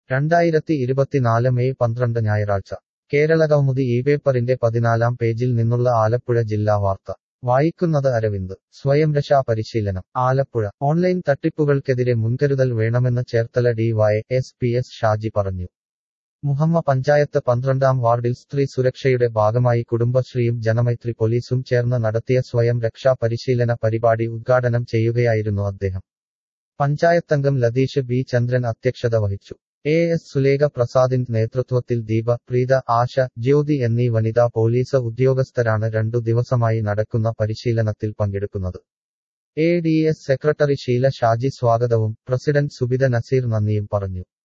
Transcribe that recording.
രണ്ടായിരത്തി ഇരുപത്തിനാല് മെയ് പന്ത്രണ്ട് ഞായറാഴ്ച കേരളകൗമുദി ഈ പേപ്പറിന്റെ പതിനാലാം പേജിൽ നിന്നുള്ള ആലപ്പുഴ ജില്ലാ വാർത്ത വായിക്കുന്നത് അരവിന്ദ് സ്വയംരക്ഷാ പരിശീലനം ആലപ്പുഴ ഓൺലൈൻ തട്ടിപ്പുകൾക്കെതിരെ മുൻകരുതൽ വേണമെന്ന് Cherthala D Y S P S Shaji പറഞ്ഞു മുഹമ്മ പഞ്ചായത്ത് പന്ത്രണ്ടാം വാർഡിൽ സ്ത്രീ സുരക്ഷയുടെ ഭാഗമായി കുടുംബശ്രീയും ജനമൈത്രി പോലീസും ചേർന്ന് നടത്തിയ സ്വയം രക്ഷാ പരിശീലന പരിപാടി ഉദ്ഘാടനം ചെയ്യുകയായിരുന്നു അദ്ദേഹം പഞ്ചായത്തംഗം ലതീഷ് ബി ചന്ദ്രൻ അധ്യക്ഷത വഹിച്ചു എ എസ് സുലേഖ പ്രസാദിന്റെ നേതൃത്വത്തിൽ ദീപ പ്രീത ആശ ജ്യോതി എന്നീ വനിതാ പോലീസ് ഉദ്യോഗസ്ഥരാണ് രണ്ടു ദിവസമായി നടക്കുന്ന പരിശീലനത്തിൽ പങ്കെടുക്കുന്നത് A D S secretary Sheela Shaji സ്വാഗതവും പ്രസിഡന്റ് സുബിത നസീർ നന്ദിയും പറഞ്ഞു